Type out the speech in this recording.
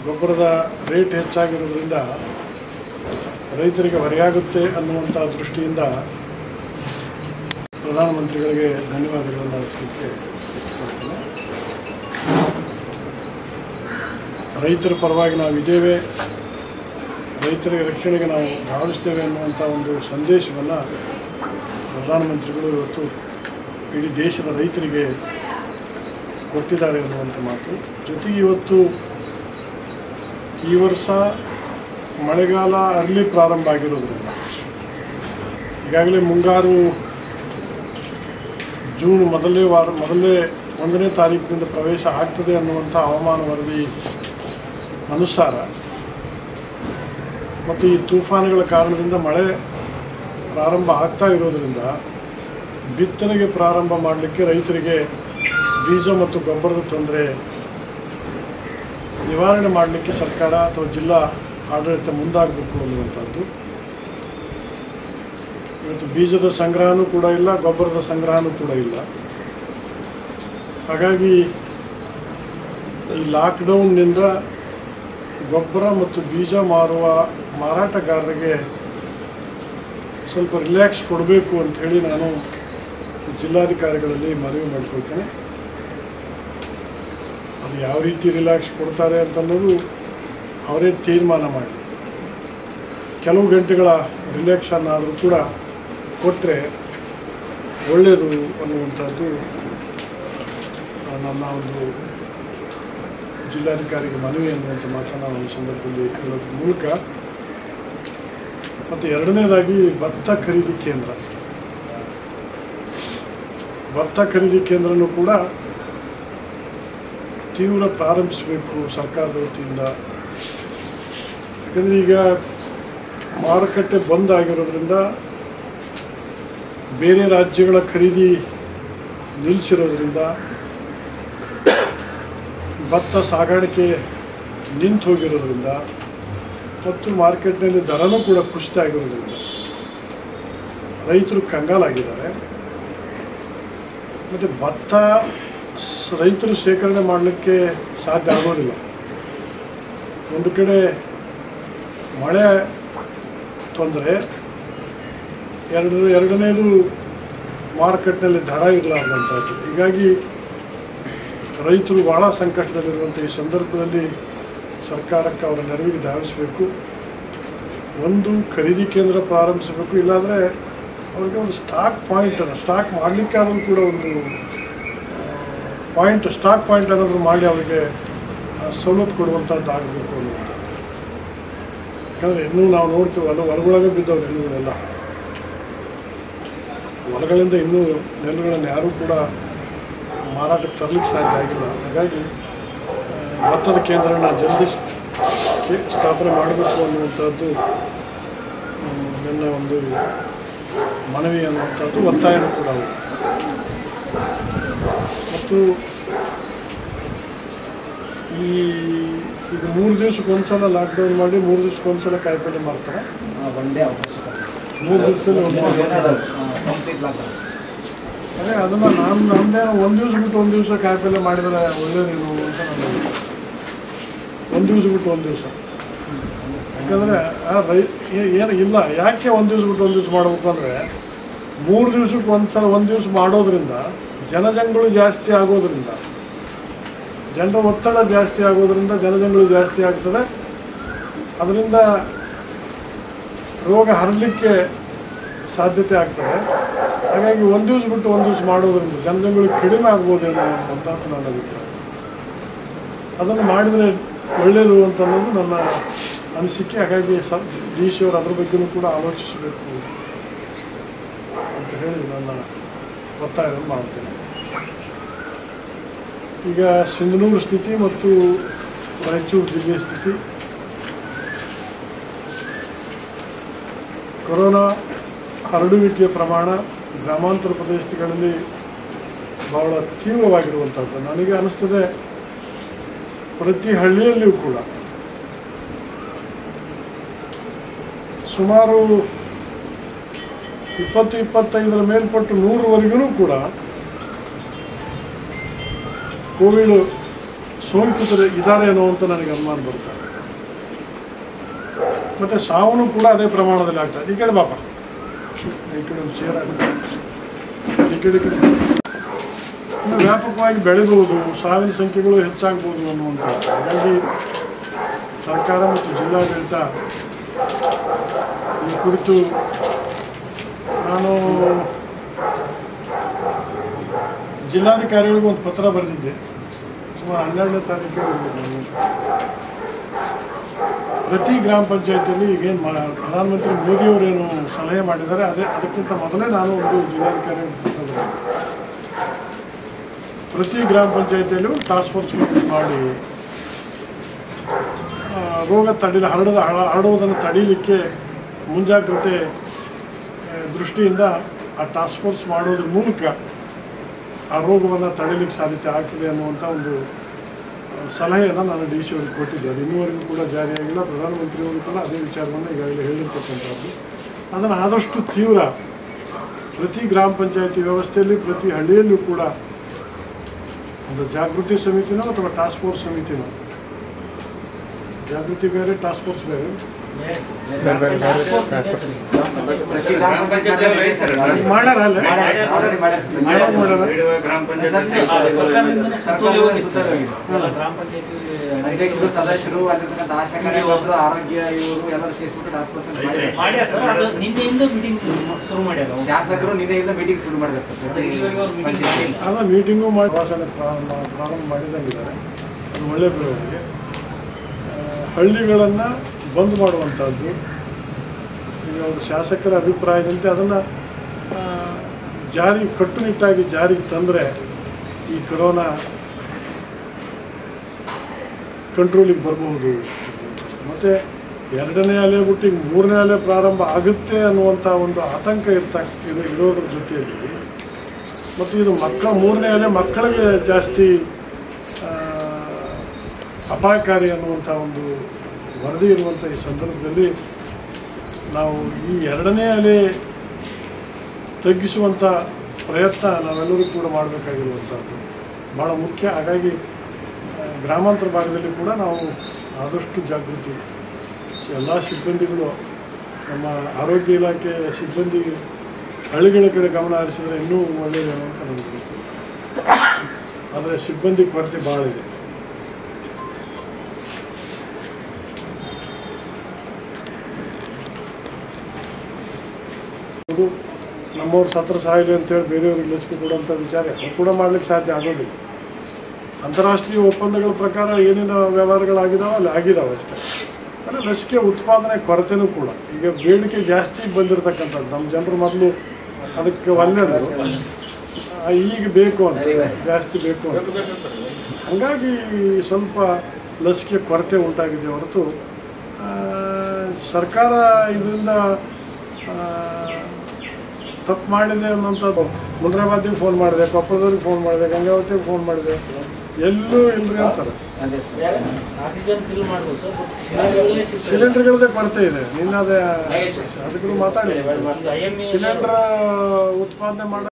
ಗೊಬ್ಬರದ ರೇಟ್ ಹೆಚ್ಚಾಗಿರೋದ್ರಿಂದ ರೈತರಿಗೆ ಹೊರೆಯಾಗುತ್ತೆ ಅನ್ನುವಂಥ ದೃಷ್ಟಿಯಿಂದ ಪ್ರಧಾನಮಂತ್ರಿಗಳಿಗೆ ಧನ್ಯವಾದಗಳನ್ನು ಅರ್ಪಿಸಲಿಕ್ಕೆ ಇಷ್ಟಪಡ್ತೇನೆ ರೈತರ ಪರವಾಗಿ ನಾವು ಇದ್ದೇವೆ ರೈತರ ರಕ್ಷಣೆಗೆ ನಾವು ಧಾವಿಸ್ತೇವೆ ಅನ್ನುವಂಥ ಒಂದು ಸಂದೇಶವನ್ನು ಪ್ರಧಾನಮಂತ್ರಿಗಳು ಇವತ್ತು ಇಡೀ ದೇಶದ ರೈತರಿಗೆ ಕೊಟ್ಟಿದ್ದಾರೆ ಅನ್ನುವಂಥ ಮಾತು ಜೊತೆಗೆ ಇವತ್ತು ಈ ವರ್ಷ ಮಳೆಗಾಲ ಅರ್ಲಿ ಪ್ರಾರಂಭ ಆಗಿರೋದ್ರಿಂದ ಈಗಾಗಲೇ ಮುಂಗಾರು ಜೂನ್ ಮೊದಲನೇ ವಾರ ಮೊದಲನೇ ಒಂದನೇ ತಾರೀಕಿನಿಂದ ಪ್ರವೇಶ ಆಗ್ತದೆ ಅನ್ನುವಂಥ ಹವಾಮಾನ ವರದಿ ಅನುಸಾರ ಮತ್ತು ಈ ತೂಫಾನುಗಳ ಕಾರಣದಿಂದ ಮಳೆ ಪ್ರಾರಂಭ ಆಗ್ತಾ ಇರೋದರಿಂದ ಬಿತ್ತನೆಗೆ ಪ್ರಾರಂಭ ಮಾಡಲಿಕ್ಕೆ ರೈತರಿಗೆ ಬೀಜ ಮತ್ತು ಗೊಬ್ಬರದ ತೊಂದರೆ ನಿವಾರಣೆ ಮಾಡಲಿಕ್ಕೆ ಸರ್ಕಾರ ಅಥವಾ ಜಿಲ್ಲಾ ಆಡಳಿತ ಮುಂದಾಗಬೇಕು ಅನ್ನುವಂಥದ್ದು ಇವತ್ತು ಬೀಜದ ಸಂಗ್ರಹನೂ ಕೂಡ ಇಲ್ಲ ಗೊಬ್ಬರದ ಸಂಗ್ರಹನೂ ಕೂಡ ಇಲ್ಲ ಹಾಗಾಗಿ ಈ ಲಾಕ್ಡೌನ್ನಿಂದ ಗೊಬ್ಬರ ಮತ್ತು ಬೀಜ ಮಾರುವ ಮಾರಾಟಗಾರರಿಗೆ ಸ್ವಲ್ಪ ರಿಲ್ಯಾಕ್ಸ್ ಕೊಡಬೇಕು ಅಂಥೇಳಿ ನಾನು ಜಿಲ್ಲಾಧಿಕಾರಿಗಳಲ್ಲಿ ಮನವಿ ಮಾಡ್ಕೊಳ್ತೇನೆ ಅದು ಯಾವ ರೀತಿ ರಿಲ್ಯಾಕ್ಸ್ ಕೊಡ್ತಾರೆ ಅಂತನ್ನೋದು ಅವರೇ ತೀರ್ಮಾನ ಮಾಡಿ ಕೆಲವು ಗಂಟೆಗಳ ರಿಲ್ಯಾಕ್ಸನ್ ಆದರೂ ಕೂಡ ಕೊಟ್ಟರೆ ಒಳ್ಳೆಯದು ಅನ್ನುವಂಥದ್ದು ಆ, ನನ್ನ ಒಂದು ಜಿಲ್ಲಾಧಿಕಾರಿಗೆ ಮನವಿ ಅನ್ನುವಂಥ ಮಾತನ್ನು ನಾನು ಈ ಸಂದರ್ಭದಲ್ಲಿ ಹೇಳೋದ್ರ ಮೂಲಕ ಮತ್ತು ಎರಡನೇದಾಗಿ ಭತ್ತ ಖರೀದಿ ಕೇಂದ್ರ ಭತ್ತ ಖರೀದಿ ಕೇಂದ್ರನೂ ಕೂಡ ತೀವ್ರ ಪ್ರಾರಂಭಿಸಬೇಕು ಸರ್ಕಾರದ ವತಿಯಿಂದ ಯಾಕಂದರೆ ಈಗ ಮಾರುಕಟ್ಟೆ ಬಂದ್ ಆಗಿರೋದ್ರಿಂದ ಬೇರೆ ರಾಜ್ಯಗಳ ಖರೀದಿ ನಿಲ್ಲಿಸಿರೋದ್ರಿಂದ ಭತ್ತ ಸಾಗಾಣಿಕೆ ನಿಂತು ಹೋಗಿರೋದ್ರಿಂದ ಮತ್ತು ಮಾರ್ಕೆಟ್ನಲ್ಲಿ ದರನೂ ಕೂಡ ಕುಸಿತ ಆಗಿರೋದ್ರಿಂದ ರೈತರು ಕಂಗಾಲಾಗಿದ್ದಾರೆ ಮತ್ತು ಭತ್ತ ಸ್- ರೈತರು ಶೇಖರಣೆ ಮಾಡಲಿಕ್ಕೆ ಸಾಧ್ಯ ಆಗೋದಿಲ್ಲ ಒಂದು ಕಡೆ ಮಳೆ ತೊಂದರೆ ಎರಡು ಎರಡನೇದು ಮಾರುಕಟ್ಟೆನಲ್ಲಿ ದರ ಇರಲಾರ್ದಂಥದ್ದು ಹೀಗಾಗಿ ರೈತರು ಭಾಳ ಸಂಕಷ್ಟದಲ್ಲಿರುವಂಥ ಈ ಸಂದರ್ಭದಲ್ಲಿ ಸರ್ಕಾರಕ್ಕೆ ಅವರ ನೆರವಿಗೆ ಧಾವಿಸಬೇಕು ಒಂದು ಖರೀದಿ ಕೇಂದ್ರ ಪ್ರಾರಂಭಿಸಬೇಕು ಇಲ್ಲಾಂದರೆ ಅವ್ರಿಗೆ ಒಂದು ಸ್ಟಾಕ್ ಪಾಯಿಂಟ್ ಅನ್ನು ಸ್ಟಾಕ್ ಮಾಡಲಿಕ್ಕಾದರೂ ಕೂಡ ಒಂದು ಪಾಯಿಂಟ್ ಸ್ಟಾಕ್ ಪಾಯಿಂಟ್ ಏನಾದರೂ ಮಾಡಿ ಅವರಿಗೆ ಆ, ಸವಲತ್ತು ಕೊಡುವಂಥದ್ದು ಆಗಬೇಕು ಅನ್ನೋದು ಯಾಕಂದರೆ ಇನ್ನೂ ನಾವು ನೋಡ್ತೀವಿ ಅದು ಹೊಲಗೊಳಗೆ ಬಿದ್ದವು ನೆಲ್ಲುಗಳೆಲ್ಲ ಹೊಲಗಳಿಂದ ಇನ್ನೂ ನೆಲ್ಲುಗಳನ್ನು ಯಾರೂ ಕೂಡ ಮಾರಾಟಕ್ಕೆ ತರಲಿಕ್ಕೆ ಸಾಧ್ಯ ಆಗಿಲ್ಲ ಹಾಗಾಗಿ ಆ, ಭತ್ತದ ಕೇಂದ್ರನ ಜಲ್ದಿ ಸ್- ಕೆ- ಸ್ಥಾಪನೆ ಮಾಡಬೇಕು ಅನ್ನುವಂಥದ್ದು ಹ್ಮ್, ನನ್ನ ಒಂದು ಮನವಿ ಅನ್ನುವಂಥದ್ದು ಒತ್ತಾಯನೂ ಕೂಡ ಹೌದು. ಮತ್ತು ಈ ಈಗ ಮೂರು ದಿವ್ಸಕ್ಕೆ ಒಂದ್ಸಲ ಲಾಕ್ಡೌನ್ ಮಾಡಿ ಮೂರು ದಿವ್ಸಕ್ಕೆ ಒಂದ್ಸಲ ಕಾಯಿಪಲ್ಲೆ ಮಾರ್ತಾರೆ ಒಂದೇ ಅವಕಾಶ ಮೂರು ದಿವಸದಲ್ಲಿ ಒಂದು ಕಂಪ್ಲೀಟ್ ಲಾಕ್ಡೌನ್ ಅದೇ ಅದನ್ನು ನಾನು ನಮ್ಮದೇ ಒಂದು ದಿವಸ ಬಿಟ್ಟು ಒಂದು ದಿವಸ ಕಾಯಿಪಲ್ಲೆ ಮಾಡಿದರೆ ಒಳ್ಳೇದೇನು ಅಂತ ನನ್ನ ಒಂದು ದಿವಸ ಬಿಟ್ಟು ಒಂದು ದಿವಸ ಯಾಕಂದರೆ ರೈ ಏ- ಏನು ಇಲ್ಲ ಯಾಕೆ ಒಂದು ದಿವಸ ಬಿಟ್ಟು ಒಂದು ದಿವಸ ಮಾಡಬೇಕು ಅಂದರೆ ಮೂರು ದಿವ್ಸಕ್ಕೆ ಒಂದು ಸಲ ಒಂದು ದಿವಸ ಮಾಡೋದ್ರಿಂದ ಜನಜಂಗುಳಿ ಜಾಸ್ತಿ ಆಗೋದ್ರಿಂದ ಜನರ ಒತ್ತಡ ಜಾಸ್ತಿ ಆಗೋದ್ರಿಂದ ಜನಜಂಗುಳಿ ಜಾಸ್ತಿ ಆಗ್ತದೆ ಅದರಿಂದ ರೋಗ ಹರಡಲಿಕ್ಕೆ ಸಾಧ್ಯತೆ ಆಗ್ತದೆ ಹಾಗಾಗಿ ಒಂದು ದಿವಸ ಬಿಟ್ಟು ಒಂದು ದಿವಸ ಮಾಡೋದ್ರಿಂದ ಜನಜಂಗುಳಿ ಕಡಿಮೆ ಆಗ್ಬೋದೇನೋ ಅನ್ನೋಂಥದ್ದು ನನ್ನ ಅಭಿಪ್ರಾಯ ಅದನ್ನು ಮಾಡಿದರೆ ಒಳ್ಳೆಯದು ಅಂತ ಅನ್ನೋದು ನನ್ನ ಅನಿಸಿಕೆ ಹಾಗಾಗಿ ಸ ಡಿ ಸಿ ಅವರು ಅದ್ರ ಬಗ್ಗೆನೂ ಕೂಡ ಆಲೋಚಿಸಬೇಕು ಅಂತ ಹೇಳಿ ನನ್ನ ಒತ್ತಾಯವನ್ನು ಮಾಡ್ತೇನೆ ಈಗ ಸಿಂಧನೂರು ಸ್ಥಿತಿ ಮತ್ತು ರಾಯಚೂರು ಜಿಲ್ಲೆಯ ಸ್ಥಿತಿ ಕೊರೋನಾ ಹರಡುವಿಕೆಯ ಪ್ರಮಾಣ ಗ್ರಾಮಾಂತರ ಪ್ರದೇಶಗಳಲ್ಲಿ ಬಹಳ ತೀವ್ರವಾಗಿರುವಂಥದ್ದು ನನಗೆ ಅನಿಸ್ತದೆ ಪ್ರತಿ ಹಳ್ಳಿಯಲ್ಲಿಯೂ ಕೂಡ ಸುಮಾರು ಇಪ್ಪತ್ತು ಇಪ್ಪತ್ತೈದರ ಮೇಲ್ಪಟ್ಟು ನೂರವರೆಗೂ ಕೂಡ ಕೋವಿಡ್ ಸೋಂಕಿತರು ಇದ್ದಾರೇನೋ ಅಂತ ನನಗೆ ಅನುಮಾನ ಬರ್ತಾರೆ ಮತ್ತು ಸಾವನು ಕೂಡ ಅದೇ ಪ್ರಮಾಣದಲ್ಲಿ ಆಗ್ತದೆ ಈ ಕಡೆ ಬಾಪ ಈ ಕಡೆ ಒಂದು ಚೇರ್ ಆಗ್ತದೆ ಈ ಕಡೆ ಈ ಕಡೆ ಇನ್ನು ವ್ಯಾಪಕವಾಗಿ ಬೆಳಿಬಹುದು ಸಾವಿನ ಸಂಖ್ಯೆಗಳು ಹೆಚ್ಚಾಗ್ಬೋದು ಅನ್ನುವಂಥದ್ದು ಹಾಗಾಗಿ ಸರ್ಕಾರ ಮತ್ತು ಜಿಲ್ಲಾಡಳಿತ ಈ ಕುರಿತು ನಾನು ಜಿಲ್ಲಾಧಿಕಾರಿಗಳಿಗೂ ಒಂದು ಪತ್ರ ಬರೆದಿದ್ದೆ ಸುಮಾರು ಹನ್ನೆರಡನೇ ತಾರೀಕಿಗೆ ಬರೆದಿದ್ದೆ ನಾನು. ಪ್ರತಿ ಗ್ರಾಮ ಪಂಚಾಯತಿಯಲ್ಲಿ ಈಗೇನು ಮಾ ಪ್ರಧಾನಮಂತ್ರಿ ಮೋದಿಯವರೇನು ಸಲಹೆ ಮಾಡಿದ್ದಾರೆ ಅದೇ ಅದಕ್ಕಿಂತ ಮೊದಲೇ ನಾನು ಒಂದು ಜಿಲ್ಲಾಧಿಕಾರಿ ಪತ್ರ ಬರೆದಿದ್ದೆ. ಪ್ರತಿ ಗ್ರಾಮ ಪಂಚಾಯತಿಯಲ್ಲೂ ಟಾಸ್ಕ್ ಫೋರ್ಸ್ ಮಾಡಿ ಆ, ರೋಗ ತಡೆಯಲು ಹರಡದ ಹರ- ಹರಡುವುದನ್ನು ತಡೆಯಲಿಕ್ಕೆ ಮುಂಜಾಗ್ರತೆ ಆ, ದೃಷ್ಟಿಯಿಂದ ಆ ಟಾಸ್ಕ್ ಫೋರ್ಸ್ ಮಾಡೋದ್ರ ಮೂಲಕ ಆ ರೋಗವನ್ನು ತಡೆಯಲಿಕ್ಕೆ ಸಾಧ್ಯತೆ ಆಗ್ತದೆ ಅನ್ನುವಂಥ ಒಂದು ಆ, ಸಲಹೆಯನ್ನು ನಾನು ಡಿ ಸಿ ಅವರಿಗೆ ಕೊಟ್ಟಿದ್ದೆ ಅದು ಇನ್ನೂವರೆಗೂ ಕೂಡ ಜಾರಿಯಾಗಿಲ್ಲ ಪ್ರಧಾನಮಂತ್ರಿಯವರು ಕೂಡ ಅದೇ ವಿಚಾರವನ್ನು ಈಗಾಗಲೇ ಹೇಳಿರ್ತಕ್ಕಂಥದ್ದು ಅದನ್ನು ಆದಷ್ಟು ತೀವ್ರ ಪ್ರತಿ ಗ್ರಾಮ ಪಂಚಾಯತಿ ವ್ಯವಸ್ಥೆಯಲ್ಲಿ ಪ್ರತಿ ಹಳ್ಳಿಯಲ್ಲೂ ಕೂಡ ಒಂದು ಜಾಗೃತಿ ಸಮಿತಿನೋ ಅಥವಾ ಟಾಸ್ಕ್ ಫೋರ್ಸ್ ಸಮಿತಿನೋ ಜಾಗೃತಿ ಬೇರೆ ಟಾಸ್ಕ್ ಫೋರ್ಸ್ ಬೇರೆ ಪ್ರತಿ ಗ್ರಾಮ ಪಂಚಾಯತಿಯಲ್ಲಿ ಇದೆ ಸರ್. ಮಾಡ್ಯಾರ ಅಲ್ಲೇ ಮಾಡ್ಯಾರ, already ಮಾಡ್ಯಾರ. ಯಾವಾಗ ಮಾಡ್ಯಾರ ಗ್ರಾಮ ಪಂಚಾಯತ್ ಸರ್ಕಾರದಿಂದನೇ ಸುತ್ತೋಲೆ ಹೋಗಿದೆ ಸರ್. ಗ್ರಾಮ ಪಂಚಾಯತಿ ಅಧ್ಯಕ್ಷರು ಸದಸ್ಯರು ಅಲ್ಲಿರ್ತಕ್ಕಂಥ ಆಶಾ ಕಾರ್ಯಕರ್ತರು ಆರೋಗ್ಯ ಇವರು ಎಲ್ಲರೂ ಸೇರಿಸ್ಬಿಟ್ಟು ಟಾಸ್ಕ್ ಫೋರ್ಸ್ ಅಂತ ಮಾಡಿದ್ದಾರೆ. ಮಾಡ್ಯಾರ ಸರ್ ಅದು ನಿನ್ನೆಯಿಂದ ಮೀಟಿಂಗ್ ಶುರು ಮಾಡ್ಯಾರ ಅವ್ರು. ಶಾಸಕರು ನಿನ್ನೆಯಿಂದ ಮೀಟಿಂಗ್ ಶುರು ಮಾಡಿದ್ದಾರೆ ಸರ್. ಪ್ರತಿ ಇಲ್ಲಿವರೆಗೂ ಅವ್ರು meeting ಪಂಚಾಯತಿ. ಮಾಡಿಲ್ಲ. ಅಲ್ಲ ಮೀಟಿಂಗು ಮಾಡಿ ಭಾಷಣ ಪ್ರಾರಂಭ ಪ್ರಾರಂಭ ಮಾಡಿದಂಗಿದ್ದಾರೆ ಅದು ಒಳ್ಳೆಯ ಬೆಳವಣಿಗೆ ಆ, ಹಳ್ಳಿಗಳನ್ನು ಬಂದ್ ಮಾಡುವಂಥದ್ದು ಈಗ ಅವರು ಶಾಸಕರ ಅಭಿಪ್ರಾಯದಂತೆ ಅದನ್ನು ಜಾರಿ ಕಟ್ಟುನಿಟ್ಟಾಗಿ ಜಾರಿಗೆ ತಂದರೆ ಈ ಕೊರೋನಾ ಕಂಟ್ರೋಲಿಗೆ ಬರಬಹುದು ಮತ್ತು ಎರಡನೇ ಅಲೆ ಬಿಟ್ಟು ಈಗ ಮೂರನೇ ಅಲೆ ಪ್ರಾರಂಭ ಆಗುತ್ತೆ ಅನ್ನುವಂಥ ಒಂದು ಆತಂಕ ಇರ್ತಾ ಇರೋ- ಇರೋದ್ರ ಜೊತೆಯಲ್ಲಿ ಮತ್ತು ಇದು ಮಕ್ಕಳ ಮೂರನೇ ಅಲೆ ಮಕ್ಕಳಿಗೆ ಜಾಸ್ತಿ ಆ, ಅಪಾಯಕಾರಿ ಅನ್ನುವಂಥ ಒಂದು ವರದಿ ಇರುವಂಥ ಈ ಸಂದರ್ಭದಲ್ಲಿ ನಾವು ಈ ಎರಡನೇ ಅಲೆ ತಗ್ಗಿಸುವಂಥ ಪ್ರಯತ್ನ ನಾವೆಲ್ಲರೂ ಕೂಡ ಮಾಡಬೇಕಾಗಿರುವಂಥದ್ದು ಭಾಳ ಮುಖ್ಯ ಹಾಗಾಗಿ ಆ, ಗ್ರಾಮಾಂತರ ಭಾಗದಲ್ಲಿ ಕೂಡ ನಾವು ಆದಷ್ಟು ಜಾಗೃತಿ ಎಲ್ಲ ಸಿಬ್ಬಂದಿಗಳು ನಮ್ಮ ಆರೋಗ್ಯ ಇಲಾಖೆ ಸಿಬ್ಬಂದಿ ಹಳ್ಳಿಗಳ ಕಡೆ ಗಮನ ಹರಿಸಿದ್ರೆ ಇನ್ನೂ ಒಳ್ಳೆಯದೇನೋ ಅಂತ ನನಗೆ ಅನಿಸ್ತದೆ ಆದರೆ ಸಿಬ್ಬಂದಿ ಕೊರತೆ ಭಾಳ ಇದೆ ಇದು ನಮ್ಮವ್ರು ಸತ್ರ ಸಾಯಿಲಿ ಅಂತೇಳಿ ಬೇರೆಯವ್ರಿಗೆ ಲಸಿಕೆ ಕೊಡುವಂಥ ವಿಚಾರ ಅದು ಕೂಡ ಮಾಡ್ಲಿಕ್ಕೆ ಸಾಧ್ಯ ಆಗೋದಿಲ್ಲ ಅಂತಾರಾಷ್ಟ್ರೀಯ ಒಪ್ಪಂದಗಳ ಪ್ರಕಾರ ಏನೇನು ವ್ಯವಹಾರಗಳಾಗಿದಾವೆ ಅಲ್ಲಿ ಆಗಿದಾವೆ ಅಷ್ಟೇ ಅಂದರೆ ಲಸಿಕೆ ಉತ್ಪಾದನೆ ಕೊರತೆನೂ ಕೂಡ ಈಗ ಬೇಡಿಕೆ ಜಾಸ್ತಿ ಬಂದಿರತಕ್ಕಂಥದ್ದು ನಮ್ಮ ಜನರು ಮೊದಲು ಅದಕ್ಕೆ ಒಲ್ಲೆಂದರು ಆ, ಈಗ ಬೇಕು ಅಂತ ಜಾಸ್ತಿ ಬೇಕು ಅಂತ ಹಾಗಾಗಿ ಸ್ವಲ್ಪ ಲಸಿಕೆ ಕೊರತೆ ಉಂಟಾಗಿದೆ ಹೊರತು ಆ, ಸರ್ಕಾರ ಇದರಿಂದ ತಪ್ಪು ಮಾಡಿದೆ ಅನ್ನೋಂಥದ್ದು ಮುನ್ರಾಬಾದಿಗೆ ಫೋನ್ ಮಾಡಿದೆ ಕೊಪ್ಪಳದವ್ರಿಗೆ ಫೋನ್ ಮಾಡಿದೆ ಗಂಗಾವತಿಗೆ ಫೋನ್ ಮಾಡಿದೆ ಎಲ್ಲೂ ಇಲ್ರಿ ಅಂತಾರೆ ಅದೇ ಸರ್. ಆಕ್ಸಿಜನ್ ಫಿಲ್ ಮಾಡ್ಬೋದು ಸರ್ ಬಟ್ ಸಿಲಿಂಡರ್ಗಳೇ ಸಿಗ್ತದೆ. ಸಿಲಿಂಡರ್ಗಳದ್ದೇ ಕೊರತೆ ಇದೆ ನಿನ್ನ ಅದೇ ಅದಕ್ಕೂ ಮಾತಾಡಿ ಈಗ IMA ಸಿಲಿಂಡರ್ ಉತ್ಪಾದನೆ ಮಾಡೋ